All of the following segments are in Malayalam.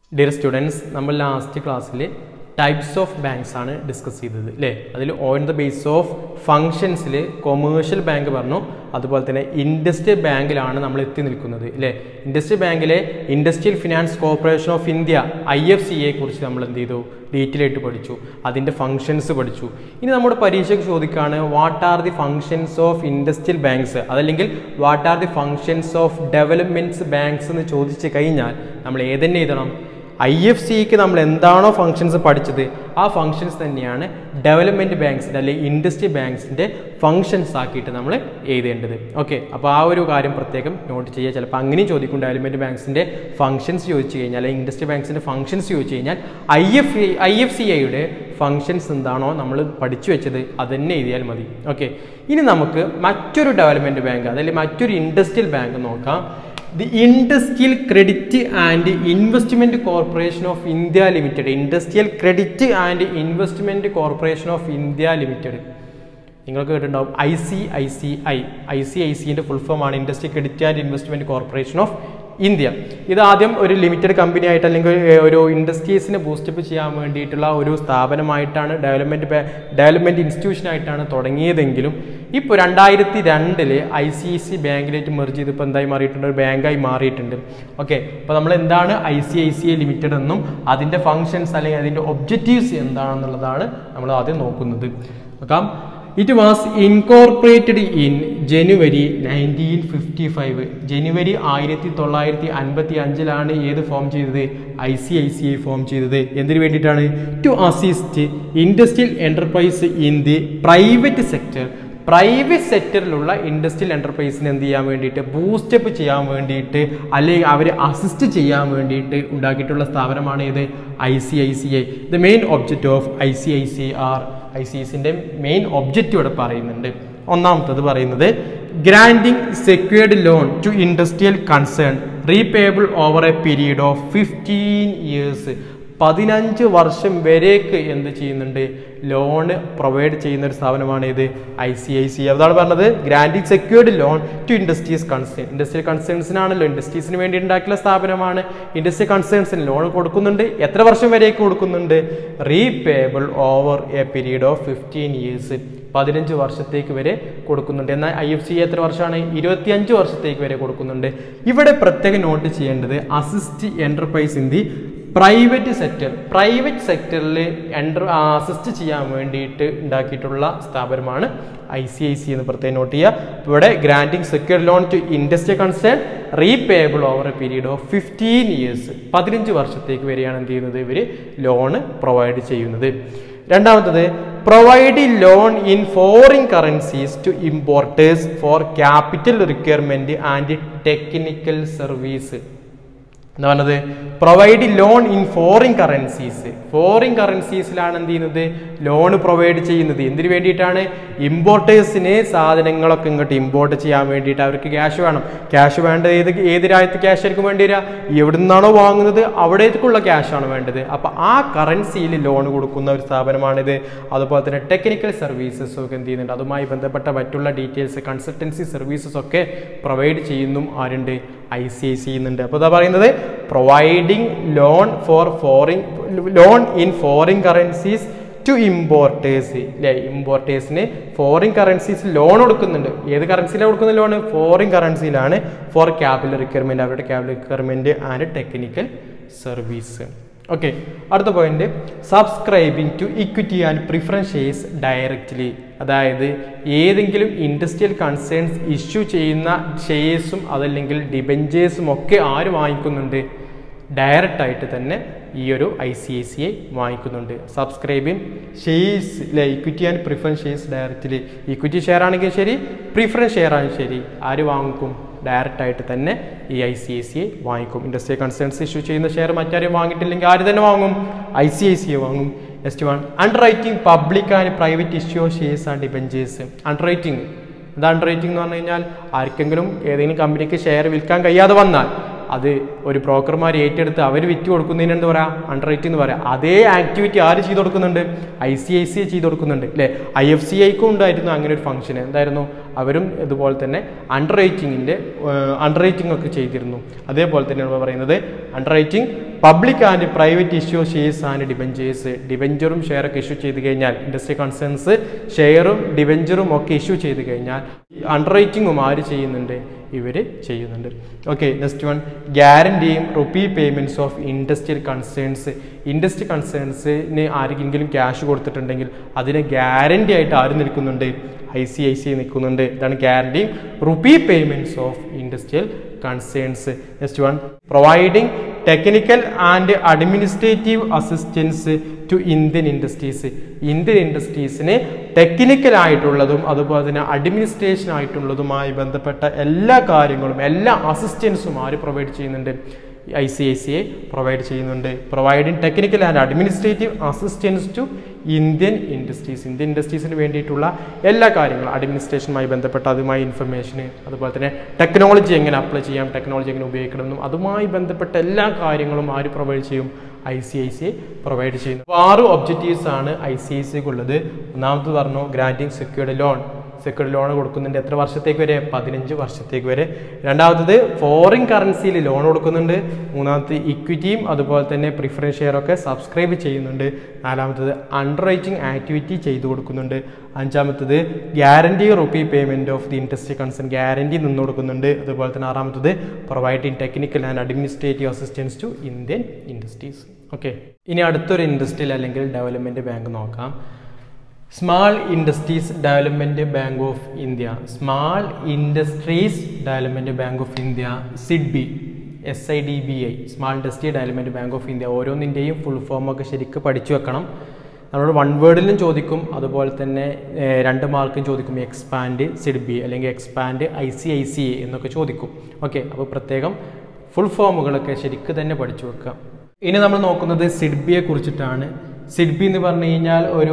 ഡിയർ സ്റ്റുഡൻസ് നമ്മൾ ലാസ്റ്റ് ക്ലാസ്സിൽ ടൈപ്സ് ഓഫ് ബാങ്ക്സ് ആണ് ഡിസ്കസ് ചെയ്തത് അല്ലേ അതിൽ ഓൺ ദ ബേസ് ഓഫ് ഫങ്ഷൻസിൽ കൊമേഴ്ഷ്യൽ ബാങ്ക് പറഞ്ഞു അതുപോലെ തന്നെ ഇൻഡസ്ട്രിയൽ ബാങ്കിലാണ് നമ്മൾ എത്തി നിൽക്കുന്നത് അല്ലേ ഇൻഡസ്ട്രിയൽ ബാങ്കിലെ industrial finance corporation of India I F സിയെ കുറിച്ച് നമ്മൾ എന്ത് ചെയ്തു ഡീറ്റെയിൽ ആയിട്ട് പഠിച്ചു അതിൻ്റെ ഫങ്ഷൻസ് പഠിച്ചു ഇനി നമ്മുടെ പരീക്ഷയ്ക്ക് ചോദിക്കുകയാണ് what are the functions of industrial banks അതല്ലെങ്കിൽ what are the functions of developments banks എന്ന് ചോദിച്ചു കഴിഞ്ഞാൽ നമ്മൾ ഏതെന്നെ എഴുതണം ഐ എഫ് സിക്ക് നമ്മൾ എന്താണോ ഫങ്ഷൻസ് പഠിച്ചത് ആ ഫങ്ഷൻസ് തന്നെയാണ് ഡെവലപ്മെൻറ്റ് ബാങ്ക്സിൻ്റെ അല്ലെങ്കിൽ ഇൻഡസ്ട്രി ബാങ്ക്സിൻ്റെ ഫങ്ഷൻസ് ആക്കിയിട്ട് നമ്മൾ എഴുതേണ്ടത് ഓക്കെ അപ്പോൾ ആ ഒരു കാര്യം പ്രത്യേകം നോട്ട് ചെയ്യുക ചിലപ്പോൾ അങ്ങനെയും ചോദിക്കും ഡെവലപ്മെൻറ്റ് ബാങ്ക്സിൻ്റെ ഫങ്ഷൻസ് ചോദിച്ചു കഴിഞ്ഞാൽ അല്ലെങ്കിൽ ഇൻഡസ്ട്രി ബാങ്ക്സിൻ്റെ ഫങ്ഷൻസ് ചോദിച്ചു കഴിഞ്ഞാൽ I F I F C ഐയുടെ ഫങ്ഷൻസ് എന്താണോ നമ്മൾ പഠിച്ചു വെച്ചത് അത് തന്നെ എഴുതിയാൽ മതി ഓക്കെ ഇനി നമുക്ക് മറ്റൊരു ഡെവലപ്മെൻറ്റ് ബാങ്ക് അതല്ലെങ്കിൽ മറ്റൊരു ഇൻഡസ്ട്രിയൽ ബാങ്ക് നോക്കാം the industrial credit and investment corporation of India limited industrial credit and investment corporation of India limited നിങ്ങൾക്ക് കേട്ടിട്ടുണ്ടാവും I C I C I I C I സിൻ്റെ ഫുൾ ഫോം ആണ് industry credit and investment corporation of India ഇത് ആദ്യം ഒരു ലിമിറ്റഡ് കമ്പനി ആയിട്ട് അല്ലെങ്കിൽ ഒരു ഇൻഡസ്ട്രീസിനെ ബൂസ്റ്റപ്പ് ചെയ്യാൻ വേണ്ടിയിട്ടുള്ള ഒരു സ്ഥാപനമായിട്ടാണ് ഡെവലപ്മെൻറ്റ് ഡെവലപ്മെൻറ്റ് ഇൻസ്റ്റിറ്റ്യൂഷൻ ആയിട്ടാണ് തുടങ്ങിയതെങ്കിലും ഇപ്പോൾ രണ്ടായിരത്തി രണ്ടില് ഐ സി സി ബാങ്കിലേക്ക് മെർജ് ചെയ്ത് ഇപ്പോൾ എന്തായി മാറിയിട്ടുണ്ട് ഒരു ബാങ്കായി മാറിയിട്ടുണ്ട് ഓക്കെ അപ്പോൾ നമ്മൾ എന്താണ് I C I C I limited എന്നും അതിൻ്റെ ഫങ്ഷൻസ് അല്ലെങ്കിൽ അതിൻ്റെ ഒബ്ജക്റ്റീവ്സ് എന്താണെന്നുള്ളതാണ് നമ്മൾ ആദ്യം നോക്കുന്നത് നോക്കാം it was incorporated in January nineteen fifty five ജനുവരി ആയിരത്തി തൊള്ളായിരത്തി അൻപത്തി അഞ്ചിലാണ് ഏത് ഫോം ചെയ്തത് I C I C I form ചെയ്തത് എന്തിനു വേണ്ടിയിട്ടാണ് to assist industrial enterprise in the private sector private സെക്ടറിലുള്ള ഇൻഡസ്ട്രിയൽ എൻ്റർപ്രൈസിനെ എന്ത് ചെയ്യാൻ വേണ്ടിയിട്ട് ബൂസ്റ്റപ്പ് ചെയ്യാൻ വേണ്ടിയിട്ട് അല്ലെങ്കിൽ അവരെ അസിസ്റ്റ് ചെയ്യാൻ വേണ്ടിയിട്ട് ഉണ്ടാക്കിയിട്ടുള്ള സ്ഥാപനമാണ് ഇത് I C I C I the main object of I C I C R I C എസിൻ്റെ മെയിൻ ഒബ്ജക്റ്റ് ഇവിടെ പറയുന്നുണ്ട് ഒന്നാമത്തത് പറയുന്നത് granting secured loan to industrial concern repayable over a period of fifteen years പതിനഞ്ച് വർഷം വരേക്ക് എന്ത് ചെയ്യുന്നുണ്ട് ലോണ് പ്രൊവൈഡ് ചെയ്യുന്ന ഒരു സ്ഥാപനമാണ് ഇത് ഐ സി ഐ സി അതാണ് പറഞ്ഞത് granting secured loan to industries concern industrial കൺസേൺസിനാണല്ലോ ഇൻഡസ്ട്രീസിന് വേണ്ടി ഉണ്ടാക്കിയ സ്ഥാപനമാണ് ഇൻഡസ്ട്രിയൽ കൺസേൺസിന് ലോൺ കൊടുക്കുന്നുണ്ട് എത്ര വർഷം വരേക്ക് കൊടുക്കുന്നുണ്ട് repayable over a period of fifteen years പതിനഞ്ച് വർഷത്തേക്ക് വരെ കൊടുക്കുന്നുണ്ട് എന്നാൽ ഐ എഫ് സി എത്ര വർഷമാണ് ഇരുപത്തിയഞ്ച് വർഷത്തേക്ക് വരെ കൊടുക്കുന്നുണ്ട് ഇവിടെ പ്രത്യേകം നോട്ട് ചെയ്യേണ്ടത് assist enterprise in the private sector private സെക്ടറിൽ എൻ്റർ അസിസ്റ്റ് ചെയ്യാൻ വേണ്ടിയിട്ട് ഉണ്ടാക്കിയിട്ടുള്ള സ്ഥാപനമാണ് ഐ സി ഐ സി എന്ന് പ്രത്യേകം നോട്ട് ചെയ്യുക ഇവിടെ granting secure loan to industry concern repayable over a period of fifteen years പതിനഞ്ച് വർഷത്തേക്ക് വരെയാണ് എന്ത് ചെയ്യുന്നത് ഇവർ ലോണ് പ്രൊവൈഡ് ചെയ്യുന്നത് രണ്ടാമത്തത് provide loan in foreign currencies to importers for capital requirement and technical service എന്താ പറഞ്ഞത് provide loan in foreign currencies foreign കറൻസീസിലാണ് എന്ത് ചെയ്യുന്നത് ലോൺ പ്രൊവൈഡ് ചെയ്യുന്നത് എന്തിനു വേണ്ടിയിട്ടാണ് ഇമ്പോർട്ടേഴ്സിന് സാധനങ്ങളൊക്കെ ഇങ്ങോട്ട് ഇമ്പോർട്ട് ചെയ്യാൻ വേണ്ടിയിട്ട് അവർക്ക് ക്യാഷ് വേണം ക്യാഷ് വേണ്ടത് ഏത് ഏത് രാജ്യത്ത് ക്യാഷ് ആയിരിക്കും വേണ്ടി വരിക എവിടെ നിന്നാണോ വാങ്ങുന്നത് അവിടേക്കുള്ള ക്യാഷാണ് വേണ്ടത് അപ്പോൾ ആ കറൻസിയിൽ ലോൺ കൊടുക്കുന്ന ഒരു സ്ഥാപനമാണിത് അതുപോലെ തന്നെ ടെക്നിക്കൽ സർവീസസ് ഒക്കെ എന്ത് ചെയ്യുന്നുണ്ട് അതുമായി ബന്ധപ്പെട്ട മറ്റുള്ള ഡീറ്റെയിൽസ് കൺസൾട്ടൻസി സർവീസസ് ഒക്കെ പ്രൊവൈഡ് ചെയ്യുന്നും ആരുണ്ട് ഐ സി ഐ സി ചെയ്യുന്നുണ്ട് അപ്പോൾ ഇതാ പറയുന്നത് providing loan for foreign loan in foreign currencies to importers അല്ലേ ഇമ്പോർട്ടേഴ്സിന് ഫോറിൻ കറൻസീസ് ലോൺ കൊടുക്കുന്നുണ്ട് ഏത് കറൻസിയിലാണ് കൊടുക്കുന്ന ലോൺ ഫോറിൻ കറൻസിയിലാണ് ഫോർ ക്യാപിറ്റൽ റിക്വയർമെൻറ്റ് അവരുടെ capital requirement and technical service okay അടുത്ത point subscribing to equity and preference shares directly അതായത് ഏതെങ്കിലും ഇൻഡസ്ട്രിയൽ കൺസേൺസ് ഇഷ്യൂ ചെയ്യുന്ന ഷെയർസും അതല്ലെങ്കിൽ ഡിബഞ്ചേഴ്സും ഒക്കെ ആര് വാങ്ങിക്കുന്നുണ്ട് ഡയറക്റ്റ് ആയിട്ട് തന്നെ ഈ ഒരു I C I C I വാങ്ങിക്കുന്നുണ്ട് സബ്സ്ക്രൈബിങ് ഷെയർസ് അല്ലെ equity and preference shares directly equity share ആണെങ്കിൽ ശരി പ്രിഫറൻസ് ഷെയർ ആണെങ്കിൽ ശരി ആര് വാങ്ങിക്കും ഡയറക്റ്റ് ആയിട്ട് തന്നെ ഈ I C I C I വാങ്ങിക്കും ഇൻഡസ്ട്രിയൽ കൺസേൺസ് ഇഷ്യൂ ചെയ്യുന്ന ഷെയർ മറ്റാരും വാങ്ങിയിട്ടില്ലെങ്കിൽ ആര് തന്നെ വാങ്ങും I C I C I വാങ്ങും next one underwriting public and private issue shares and debentures underwriting എന്താ അണ്ടർ റൈറ്റിംഗ് എന്ന് പറഞ്ഞു കഴിഞ്ഞാൽ ആർക്കെങ്കിലും ഏതെങ്കിലും കമ്പനിക്ക് ഷെയർ വിൽക്കാൻ കഴിയാതെ വന്നാൽ അത് ഒരു ബ്രോക്കർമാർ ഏറ്റെടുത്ത് അവർ വിറ്റ് കൊടുക്കുന്നതിന് എന്താ പറയുക അണ്ടർ റൈറ്റിംഗ് എന്ന് പറയാം അതേ ആക്ടിവിറ്റി ആര് ചെയ്ത് കൊടുക്കുന്നുണ്ട് ഐ സി ഐ സി ചെയ്ത് കൊടുക്കുന്നുണ്ട് അല്ലേ ഐ എഫ് സി ഐക്കും ഉണ്ടായിരുന്നു അങ്ങനെ ഒരു ഫംഗ്ഷൻ എന്തായിരുന്നു അവരും ഇതുപോലെ തന്നെ അണ്ടർ റൈറ്റിങ്ങിൻ്റെ അണ്ടർ റൈറ്റിംഗ് ഒക്കെ ചെയ്തിരുന്നു അതേപോലെ തന്നെ നമ്മൾ പറയുന്നത് underwriting public and private issue shares and debentures ഡിബഞ്ചറും ഷെയറൊക്കെ ഇഷ്യൂ ചെയ്ത് കഴിഞ്ഞാൽ ഇൻഡസ്ട്രി കൺസേൺസ് ഷെയറും ഡിബഞ്ചറും ഒക്കെ ഇഷ്യൂ ചെയ്ത് കഴിഞ്ഞാൽ അണ്ടർ റൈറ്റിങ്ങും ആര് ചെയ്യുന്നുണ്ട് ഇവർ ചെയ്യുന്നുണ്ട് okay next one guaranteeing rupee payments of industrial concerns industry കൺസേൺസിന് ആരെങ്കിലും ക്യാഷ് കൊടുത്തിട്ടുണ്ടെങ്കിൽ അതിന് ഗ്യാരണ്ടി ആയിട്ട് ആര് നിൽക്കുന്നുണ്ട് ഐ സി ഐ സി നിൽക്കുന്നുണ്ട് ഇതാണ് guaranteeing rupee payments of industrial concerns next one providing technical and administrative assistance to Indian industries Indian ഇൻഡസ്ട്രീസിന് ടെക്നിക്കൽ ആയിട്ടുള്ളതും അതുപോലെ തന്നെ അഡ്മിനിസ്ട്രേഷൻ ആയിട്ടുള്ളതുമായി ബന്ധപ്പെട്ട എല്ലാ കാര്യങ്ങളും എല്ലാ അസിസ്റ്റൻസും ആര് പ്രൊവൈഡ് ചെയ്യുന്നുണ്ട് I C I C I provide ചെയ്യുന്നുണ്ട് providing technical and administrative assistance to Indian industries Indian ഇൻഡസ്ട്രീസിന് വേണ്ടിയിട്ടുള്ള എല്ലാ കാര്യങ്ങളും അഡ്മിനിസ്ട്രേഷനുമായി ബന്ധപ്പെട്ട അതുമായി ഇൻഫർമേഷന് അതുപോലെ തന്നെ ടെക്നോളജി എങ്ങനെ അപ്ലൈ ചെയ്യാം ടെക്നോളജി എങ്ങനെ ഉപയോഗിക്കണമെന്നും അതുമായി ബന്ധപ്പെട്ട എല്ലാ കാര്യങ്ങളും ആര് പ്രൊവൈഡ് ചെയ്യും I C I C provide ചെയ്യുന്നു അപ്പോൾ ആറ് ഒബ്ജക്റ്റീവ്സ് ആണ് ഐ സി ഐ സിക്ക് ഉള്ളത് ഒന്നാമത് പറഞ്ഞു granting secured loan secured loan കൊടുക്കുന്നുണ്ട് എത്ര വർഷത്തേക്ക് വരെ പതിനഞ്ച് വർഷത്തേക്ക് വരെ രണ്ടാമത്തത് ഫോറിൻ കറൻസിയിൽ ലോൺ കൊടുക്കുന്നുണ്ട് മൂന്നാമത്തെ ഇക്വിറ്റിയും അതുപോലെ തന്നെ പ്രിഫറൻസ് ഷെയർ ഒക്കെ സബ്സ്ക്രൈബ് ചെയ്യുന്നുണ്ട് നാലാമത്തത് അണ്ടർ റൈറ്റിംഗ് ആക്ടിവിറ്റി ചെയ്തു കൊടുക്കുന്നുണ്ട് അഞ്ചാമത്തത് guarantee rupee payment of the industry concern guarantee നിന്ന് കൊടുക്കുന്നുണ്ട് അതുപോലെ തന്നെ ആറാമത്തത് providing technical and administrative assistance to Indian industries okay ഇനി അടുത്തൊരു ഇൻഡസ്ട്രിയൽ അല്ലെങ്കിൽ ഡെവലപ്മെന്റ് ബാങ്ക് നോക്കാം small industries development bank of India small industries development bank of India SIDBI S I D B I small industry development bank of India ഓരോന്നിൻ്റെയും ഫുൾ ഫോമൊക്കെ ശരിക്കും പഠിച്ചു വെക്കണം നമ്മളോട് വൺ വേർഡിലും ചോദിക്കും അതുപോലെ തന്നെ ഏഹ്, രണ്ട് മാർക്കും ചോദിക്കും എക്സ്പാൻഡ് സിഡ്ബി അല്ലെങ്കിൽ expand I C I C A എന്നൊക്കെ ചോദിക്കും ഓക്കെ അപ്പോൾ പ്രത്യേകം ഫുൾ ഫോമുകളൊക്കെ ശരിക്കും തന്നെ പഠിച്ചു വെക്കുക ഇനി നമ്മൾ നോക്കുന്നത് സിഡ്ബിയെ കുറിച്ചിട്ടാണ് സിഡ്ബി എന്ന് പറഞ്ഞു കഴിഞ്ഞാൽ ഒരു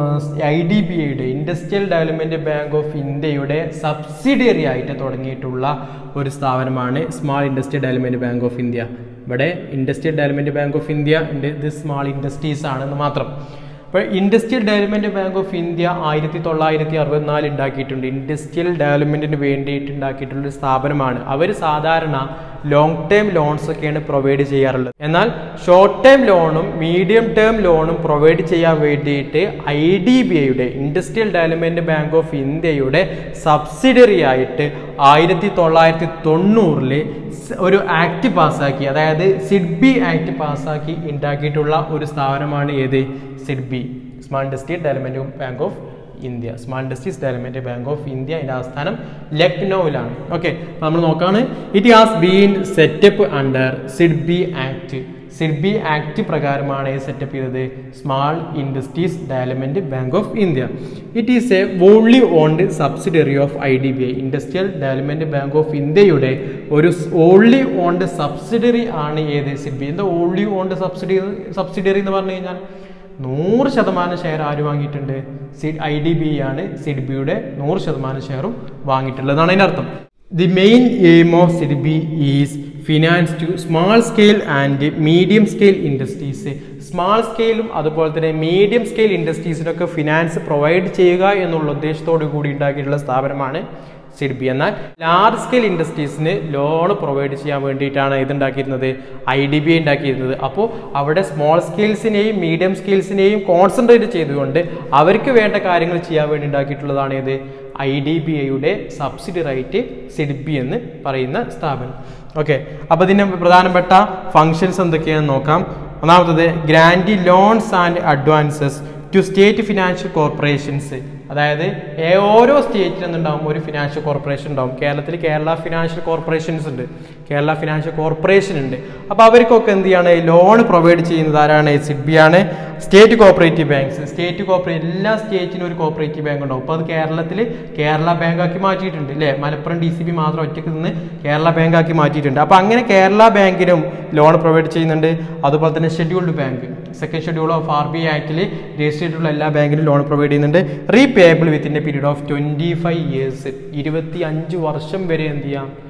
ഐ ഡി ബി ഐയുടെ ഇൻഡസ്ട്രിയൽ ഡെവലപ്മെൻറ്റ് ബാങ്ക് ഓഫ് ഇന്ത്യയുടെ സബ്സിഡിയറി ആയിട്ട് തുടങ്ങിയിട്ടുള്ള ഒരു സ്ഥാപനമാണ് small industrial development bank of India ഇവിടെ industrial development bank of India ഉണ്ട് ഇത് സ്മാൾ ഇൻഡസ്ട്രീസ് ആണെന്ന് മാത്രം അപ്പോൾ industrial development bank of India ആയിരത്തി തൊള്ളായിരത്തി അറുപത്തിനാല് ഉണ്ടാക്കിയിട്ടുണ്ട് ഇൻഡസ്ട്രിയൽ ഡെവലപ്മെൻറ്റിന് വേണ്ടിയിട്ട് ഉണ്ടാക്കിയിട്ടുള്ള ഒരു സ്ഥാപനമാണ് അവർ സാധാരണ ലോങ് ടേം ലോൺസ് ഒക്കെയാണ് പ്രൊവൈഡ് ചെയ്യാറുള്ളത് എന്നാൽ ഷോർട്ട് ടേം ലോണും മീഡിയം ടേം ലോണും പ്രൊവൈഡ് ചെയ്യാൻ വേണ്ടിയിട്ട് ഐ ഡി ബി ഐയുടെ ഇൻഡസ്ട്രിയൽ ഡെവലപ്മെൻറ്റ് ബാങ്ക് ഓഫ് ഇന്ത്യയുടെ സബ്സിഡറി ആയിട്ട് ആയിരത്തി തൊള്ളായിരത്തി തൊണ്ണൂറിൽ ഒരു ആക്ട് പാസ്സാക്കി അതായത് സിഡ്ബി ആക്ട് പാസ്സാക്കി ഉണ്ടാക്കിയിട്ടുള്ള ഒരു സ്ഥാപനമാണ് ഏത് SIDBI small industry development bank of India small industries development bank of India ഇതിൻ്റെ ആസ്ഥാനം ലക്നൌവിലാണ് ഓക്കെ നമ്മൾ നോക്കാണ് it has been set up under SIDBI act SIDBI act പ്രകാരമാണ് സെറ്റപ്പ് ചെയ്തത് small industries development bank of India it is a wholly owned subsidiary of I D B I industrial development bank of ഇന്ത്യയുടെ ഒരു ഓൺലി ഓൺഡ് സബ്സിഡറി ആണ് ഏത് സിഡ്ബി എന്താ ഓൺലി ഓൺഡ് സബ്സിഡി സബ്സിഡറി എന്ന് പറഞ്ഞു കഴിഞ്ഞാൽ നൂറ് ശതമാനം ഷെയർ ആര് വാങ്ങിയിട്ടുണ്ട് സിഡ് ഐ ഡി ബി ആണ് സിഡ്ബിയുടെ നൂറ് ശതമാനം ഷെയറും വാങ്ങിയിട്ടുള്ളതാണ് അതിൻ്റെ അർത്ഥം the main aim of SIDBI is finance to small scale and medium scale industries small സ്കെയിലും അതുപോലെ തന്നെ മീഡിയം സ്കെയിൽ ഇൻഡസ്ട്രീസിനൊക്കെ ഫിനാൻസ് പ്രൊവൈഡ് ചെയ്യുക എന്നുള്ള ഉദ്ദേശത്തോടു കൂടി ഉണ്ടാക്കിയിട്ടുള്ള സ്ഥാപനമാണ് സിഡ്ബി എന്നാൽ ലാർജ് സ്കെയിൽ ഇൻഡസ്ട്രീസിന് ലോൺ പ്രൊവൈഡ് ചെയ്യാൻ വേണ്ടിയിട്ടാണ് ഇതുണ്ടാക്കിയിരുന്നത് ഐ ഡി ബി ഉണ്ടാക്കിയിരുന്നത് അപ്പോൾ അവിടെ സ്മോൾ സ്കെയിൽസിനെയും മീഡിയം സ്കെയിൽസിനെയും കോൺസെൻട്രേറ്റ് ചെയ്തുകൊണ്ട് അവർക്ക് വേണ്ട കാര്യങ്ങൾ ചെയ്യാൻ വേണ്ടി ഉണ്ടാക്കിയിട്ടുള്ളതാണ് ഇത് ഐ ഡി ബി ഐയുടെ സബ്സിഡി റൈറ്റ് സിഡ്ബി എന്ന് പറയുന്ന സ്ഥാപനം ഓക്കെ അപ്പോൾ ഇതിൻ്റെ പ്രധാനപ്പെട്ട ഫങ്ഷൻസ് എന്തൊക്കെയാണെന്ന് നോക്കാം ഒന്നാമത്തത് granting loans and advances to state financial corporations അതായത് ഏ- ഓരോ സ്റ്റേറ്റിലും എന്തുണ്ടാവും ഒരു ഫിനാൻഷ്യൽ കോർപ്പറേഷൻ ഉണ്ടാവും കേരളത്തിൽ കേരള ഫിനാൻഷ്യൽ കോർപ്പറേഷൻസ് ഉണ്ട് കേരള ഫിനാൻഷ്യൽ കോർപ്പറേഷൻ ഉണ്ട് അപ്പോൾ അവർക്കൊക്കെ എന്ത് ചെയ്യാണ് ലോൺ പ്രൊവൈഡ് ചെയ്യുന്നത് ആരാണ് സിഡ്ബി ആണ് state cooperative banks state cooperate എല്ലാ സ്റ്റേറ്റിനും ഒരു കോപ്പറേറ്റീവ് ബാങ്ക് ഉണ്ടാവും അപ്പോൾ അത് കേരളത്തിൽ കേരള ബാങ്ക് ആക്കി മാറ്റിയിട്ടുണ്ട് അല്ലേ മലപ്പുറം ഡി സി ബി മാത്രം ഒറ്റയ്ക്ക് നിന്ന് കേരള ബാങ്ക് ആക്കി മാറ്റിയിട്ടുണ്ട് അപ്പോൾ അങ്ങനെ കേരള ബാങ്കിനും ലോൺ പ്രൊവൈഡ് ചെയ്യുന്നുണ്ട് അതുപോലെ തന്നെ scheduled bank second schedule of R B I ആക്ടിൽ രജിസ്റ്റർ ചെയ്തിട്ടുള്ള എല്ലാ ബാങ്കിലും ലോൺ പ്രൊവൈഡ് ചെയ്യുന്നുണ്ട് repayable within a period of twenty five years ഇരുപത്തി അഞ്ച് വർഷം വരെ എന്ത് ചെയ്യാം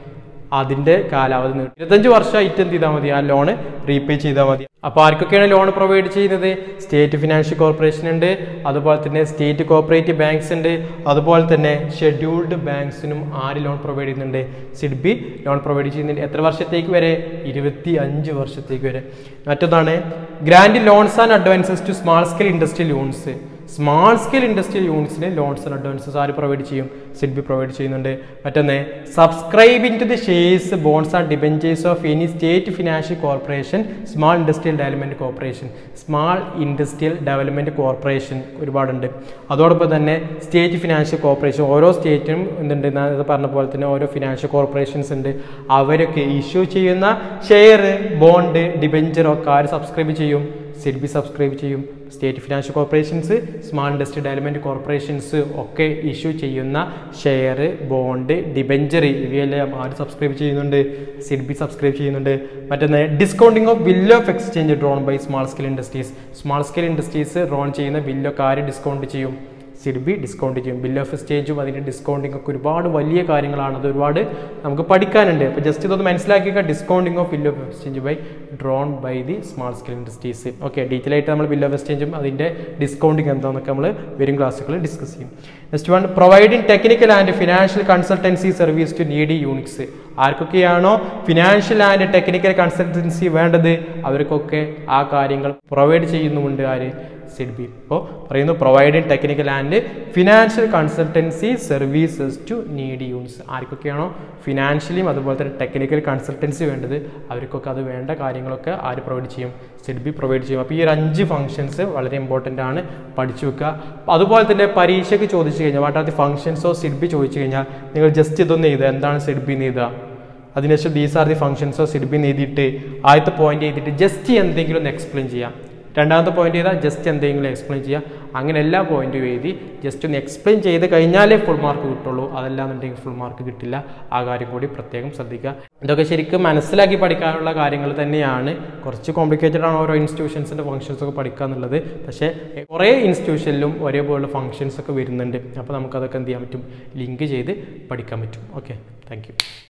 അതിന്റെ കാലാവധി നീട്ടും ഇരുപത്തഞ്ച് വർഷമായിട്ട് എന്ത് ചെയ്താൽ മതി ആ ലോണ് റീപേ ചെയ്താൽ മതി അപ്പോൾ ആർക്കൊക്കെയാണ് ലോൺ പ്രൊവൈഡ് ചെയ്യുന്നത് സ്റ്റേറ്റ് ഫിനാൻഷ്യൽ കോർപ്പറേഷൻ ഉണ്ട് അതുപോലെ തന്നെ സ്റ്റേറ്റ് കോപ്പറേറ്റീവ് ബാങ്ക്സ് ഉണ്ട് അതുപോലെ തന്നെ ഷെഡ്യൂൾഡ് ബാങ്ക്സിനും ആര് ലോൺ പ്രൊവൈഡ് ചെയ്യുന്നുണ്ട് സിഡ്ബി ലോൺ പ്രൊവൈഡ് ചെയ്യുന്നുണ്ട് എത്ര വർഷത്തേക്ക് വരെ ഇരുപത്തി അഞ്ച് വർഷത്തേക്ക് വരെ മറ്റൊന്നാണ് grant loans and advances to small scale industrial units small scale industrial യൂണിറ്റ്സിന് ലോൺസ് ആൻഡ് അഡ്വാൻസസ് ആര് പ്രൊവൈഡ് ചെയ്യും സിഡ്ബി പ്രൊവൈഡ് ചെയ്യുന്നുണ്ട് മറ്റൊന്ന് subscribing to the shares bonds and debentures of any state financial corporation small industrial development corporation small industrial development corporation ഒരുപാടുണ്ട് അതോടൊപ്പം തന്നെ സ്റ്റേറ്റ് ഫിനാൻഷ്യൽ കോർപ്പറേഷൻ ഓരോ സ്റ്റേറ്റിനും എന്തുണ്ട് നേരത്തെ പറഞ്ഞ പോലെ തന്നെ ഓരോ ഫിനാൻഷ്യൽ കോർപ്പറേഷൻസ് ഉണ്ട് അവരൊക്കെ ഇഷ്യൂ ചെയ്യുന്ന ഷെയർ ബോണ്ട് ഡിബെഞ്ചർ ഒക്കെ ആര് സബ്സ്ക്രൈബ് ചെയ്യും സിഡ്ബി സബ്സ്ക്രൈബ് ചെയ്യും state financial corporations small industry development corporations ഒക്കെ ഇഷ്യൂ ചെയ്യുന്ന ഷെയർ ബോണ്ട് ഡിബെഞ്ചർ ഇവയെല്ലാം ആര് സബ്സ്ക്രൈബ് ചെയ്യുന്നുണ്ട് സിഡ്ബി സബ്സ്ക്രൈബ് ചെയ്യുന്നുണ്ട് മറ്റൊന്ന് discounting of bill of exchange drawn by small scale industries small scale industries drawn ചെയ്യുന്ന ബില്ലൊക്കെ ആര് ഡിസ്കൗണ്ട് ചെയ്യും സിഡ്ബി ഡിസ്കൗണ്ട് ചെയ്യും ബില്ല് ഓഫ് എക്സ്ചേഞ്ചും അതിൻ്റെ ഡിസ്കൗണ്ടിങ് ഒക്കെ ഒരുപാട് വലിയ കാര്യങ്ങളാണ് അത് ഒരുപാട് നമുക്ക് പഠിക്കാനുണ്ട് അപ്പോൾ ജസ്റ്റ് ഇതൊന്ന് മനസ്സിലാക്കിയ discounting of bill of exchange by drawn by the small scale industries okay detail ആയിട്ട് നമ്മൾ ബില്ല് ഓഫ് എക്സ്ചേഞ്ചും അതിൻ്റെ ഡിസ്കൗണ്ടിങ് എന്താണെന്നൊക്കെ നമ്മൾ വരും ക്ലാസ്സുകളിൽ ഡിസ്കസ് ചെയ്യും next one providing technical and financial consultancy service to needy units ആർക്കൊക്കെയാണോ ഫിനാൻഷ്യൽ ആൻഡ് ടെക്നിക്കൽ കൺസൾട്ടൻസി വേണ്ടത് അവർക്കൊക്കെ ആ കാര്യങ്ങൾ പ്രൊവൈഡ് ചെയ്യുന്നുമുണ്ട് ആര് സിഡ്ബി ഇപ്പോൾ പറയുന്നു providing technical and financial consultancy services to needy units ആർക്കൊക്കെയാണോ ഫിനാൻഷ്യലിയും അതുപോലെ തന്നെ ടെക്നിക്കൽ കൺസൾട്ടൻസി വേണ്ടത് അവർക്കൊക്കെ അത് വേണ്ട കാര്യങ്ങളൊക്കെ ആര് പ്രൊവൈഡ് ചെയ്യും സിഡ്ബി പ്രൊവൈഡ് ചെയ്യും അപ്പോൾ ഈ ഒരു അഞ്ച് ഫംഗ്ഷൻസ് വളരെ ഇമ്പോർട്ടൻ്റ് ആണ് പഠിച്ചു വെക്കുക അതുപോലെ തന്നെ പരീക്ഷയ്ക്ക് ചോദിച്ചു കഴിഞ്ഞാൽ what are the functions of SIDBI ചോദിച്ചു കഴിഞ്ഞാൽ നിങ്ങൾ ജസ്റ്റ് ഇതൊന്ന് എഴുതുക എന്താണ് സിഡ്ബി എന്ന് എഴുതുക അതിനുശേഷം these are the functions of SIDBI എന്ന് എഴുതിയിട്ട് ആദ്യത്തെ പോയിന്റ് എഴുതിയിട്ട് ജസ്റ്റ് എന്തെങ്കിലും ഒന്ന് എക്സ്പ്ലെയിൻ ചെയ്യാം രണ്ടാമത്തെ പോയിന്റ് ചെയ്താൽ ജസ്റ്റ് എന്തെങ്കിലും എക്സ്പ്ലെയിൻ ചെയ്യുക അങ്ങനെ എല്ലാ പോയിന്റും എഴുതി ജസ്റ്റ് ഒന്ന് എക്സ്പ്ലെയിൻ ചെയ്ത് കഴിഞ്ഞാലേ ഫുൾ മാർക്ക് കിട്ടുള്ളൂ അതല്ലാന്നുണ്ടെങ്കിൽ ഫുൾ മാർക്ക് കിട്ടില്ല ആ കാര്യം കൂടി പ്രത്യേകം ശ്രദ്ധിക്കുക ഇതൊക്കെ ശരിക്കും മനസ്സിലാക്കി പഠിക്കാനുള്ള കാര്യങ്ങൾ തന്നെയാണ് കുറച്ച് കോംപ്ലിക്കേറ്റഡ് ആണ് ഓരോ ഇൻസ്റ്റിറ്റ്യൂഷൻസിൻ്റെ ഫംഗ്ഷൻസ് ഒക്കെ പഠിക്കുക എന്നുള്ളത് പക്ഷേ കുറേ ഇൻസ്റ്റിറ്റ്യൂഷനിലും ഒരേപോലുള്ള ഫംഗ്ഷൻസ് ഒക്കെ വരുന്നുണ്ട് അപ്പോൾ നമുക്കതൊക്കെ എന്ത് ചെയ്യാൻ പറ്റും ലിങ്ക് ചെയ്ത് പഠിക്കാൻ പറ്റും ഓക്കെ താങ്ക്